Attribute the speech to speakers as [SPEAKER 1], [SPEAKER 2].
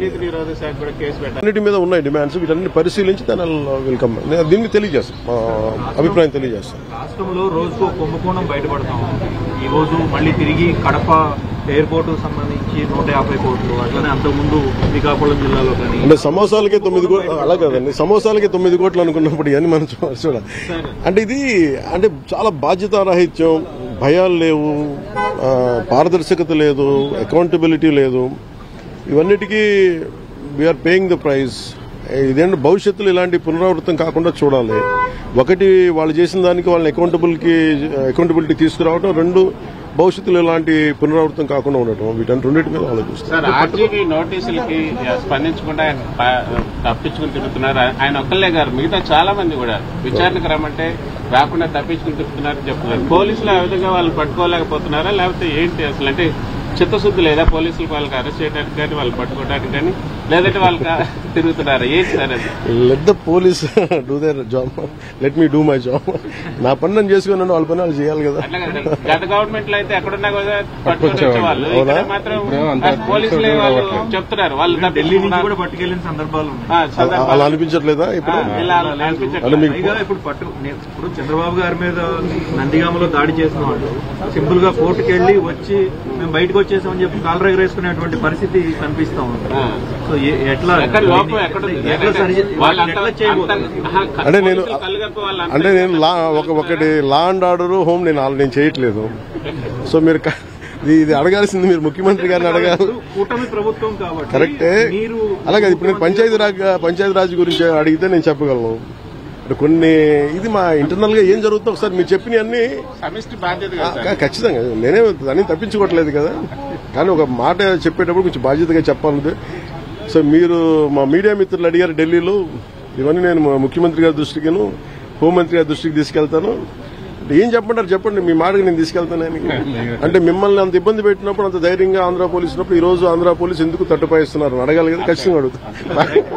[SPEAKER 1] నీతి నిరోధక శాఖ కూడా కేసు పెట్టారు
[SPEAKER 2] అన్నిటి మీద ఉన్నాయి డిమాండ్స్ వీటన్ని పరిశీలించి దాని వెల్కమ్ నేను దీన్ని తెలియజేస్తాను మా అభిప్రాయం తెలియజేస్తాను
[SPEAKER 3] రాష్ట్రంలో రోజుకు కుంభకోణం బయటపడతాం ఈ రోజు మళ్ళీ తిరిగి కడప ఎయిర్పోర్ట్ సంబంధించి నూట యాభై కోట్లు అట్లనే అంతకుముందు శ్రీకాకుళం జిల్లాలో కానీ
[SPEAKER 2] అంటే సమోసాలకే తొమ్మిది కోట్లు అలా కాదండి సమోసాలకే తొమ్మిది కోట్లు అనుకున్నప్పుడు ఇవన్నీ మనం చూ- చూడాలి అంటే ఇది అంటే చాలా బాధ్యతారాహిత్యం భయాలు లేవు ఆ, పారదర్శకత లేదు అకౌంటబిలిటీ లేదు ఇవన్నిటికీ వీఆర్ పేయింగ్ ద ప్రైజ్ ఇదేంటి భవిష్యత్తులో ఇలాంటి పునరావృతం కాకుండా చూడాలి ఒకటి వాళ్ళు చేసిన దానికి వాళ్ళని అకౌంటబుల్కి అకౌంటబిలిటీ తీసుకురావడం రెండు భవిష్యత్తులో ఇలాంటి పునరావృతం కాకుండా ఉండటం వీటన్ని రెండింటి మీద ఆలోచిస్తాం
[SPEAKER 1] సార్ ఆర్జీవీ నోటీసులకి స్పందించకుండా ఆయన ప- తప్పించుకుని తిరుగుతున్నారు ఆయన ఒక్కళ్ళే గారు మిగతా చాలా మంది కూడా విచారణకు రమ్మంటే రాకుండా తప్పించుకుని తిరుగుతున్నారని చెప్తున్నారు పోలీసులు ఆ విధంగా వాళ్ళు పట్టుకోలేకపోతున్నారా లేకపోతే ఏంటి అసలు అంటే చిత్తశుద్ధి లేదా పోలీసులు వాళ్ళకి అరెస్ట్ చేయడానికి కానీ వాళ్ళు పట్టుకోవడానికి కానీ లేదంటే వాళ్ళకి తిరుగుతున్నారా ఏంటి సార్ అది
[SPEAKER 2] let the police do their job let me do my job నా పని నేను చేసుకున్నాను వాళ్ళ పని వాళ్ళు చేయాలి కదా
[SPEAKER 1] అట్లా కదా గత గవర్నమెంట్ లో అయితే ఎక్కడున్నా కూడా పట్టుకొని వచ్చేవాళ్ళు ఇక్కడ
[SPEAKER 2] అవునా?
[SPEAKER 1] మాత్రం పోలీసులే వాళ్ళు చెప్తున్నారు వాళ్ళు
[SPEAKER 3] ఢిల్లీ నుంచి
[SPEAKER 1] తప్పించుకున్నారు.
[SPEAKER 3] కూడా పట్టుకెళ్లిన సందర్భాలు ఉన్నాయి
[SPEAKER 1] ఆ, సందర్భాలు.
[SPEAKER 2] అలా అనిపించట్లేదా ఇప్పుడు
[SPEAKER 1] ఆ, ఇలా అనిపించట్లేదు.
[SPEAKER 2] అంటే మీకు
[SPEAKER 3] పైగా ఇప్పుడు పట్టు నేను ఇప్పుడు చంద్రబాబు గారి మీద నందిగామలో దాడి చేసిన వాళ్ళు సింపుల్ గా కోర్టుకి వెళ్లి వచ్చి మేము బయటకు వచ్చేసామని చెప్పి కాలర్ ఎగరేసుకునేటువంటి పరిస్థితి కనిపిస్తా ఉంది
[SPEAKER 1] ఆ.
[SPEAKER 3] సో ఏ- ఎట్లా
[SPEAKER 1] ఎక్కడ లోపం ఎక్కడ ఉంది?
[SPEAKER 3] ఎట్లా సరి
[SPEAKER 1] వాళ్ళు
[SPEAKER 3] ఎట్లా
[SPEAKER 1] అంత-
[SPEAKER 3] చేయబోతున్నారు
[SPEAKER 1] అంత- ఆహా,
[SPEAKER 2] అంటే నేను-
[SPEAKER 1] పోలీసులు కళ్ళగప్పి వాళ్ళు అంత-
[SPEAKER 2] అంటే నేను లా ఒక ఒకటి లా అండ్ ఆర్డర్ హోమ్ నేను ఆల్- నేను చేయట్లేదు సో మీరు క- ఇది ఇది అడగాల్సింది మీరు ముఖ్యమంత్రి గారిని అడగాలి
[SPEAKER 3] కూటమి ప్రభుత్వం కాబట్టి
[SPEAKER 2] కరెక్టే
[SPEAKER 3] మీరు
[SPEAKER 2] అలాగే ఇప్పుడు నేను పంచాయతీ రాజ్ పంచాయతీ రాజ్ గురించి అడిగితే నేను చెప్పగలను అంటే కొన్ని ఇది మా ఇంటర్నల్ గా ఏం జరుగుతుందో ఒకసారి మీరు చెప్పిన అన్ని
[SPEAKER 1] సమిష్టి బాధ్యత కదా సార్.
[SPEAKER 2] ఖచ్చితంగా నేనే దాన్ని తప్పించుకోవట్లేదు కదా కానీ ఒక మాట చెప్పేటప్పుడు కొంచెం బాధ్యతగా చెప్పాలి సో మీరు మా మీడియా మిత్రులు అడిగారు ఢిల్లీలో ఇవన్నీ నేను మా ముఖ్యమంత్రి గారి దృష్టికిను హోంమంత్రి గారి దృష్టికి తీసుకెళ్తాను అంటే ఏం చెప్పంటారు చెప్పండి మీ మాటకి నేను తీసుకెళ్తానని అంటే మిమ్మల్ని అంత ఇబ్బంది పెట్టినప్పుడు అంత ధైర్యంగా ఆంధ్ర పోలీసు ఉన్నప్పుడు ఈ రోజు ఆంధ్ర పోలీసు ఎందుకు తట్టుపాయిస్తున్నారు అడగాలి కదా ఖచ్చితంగా అడుగుతాను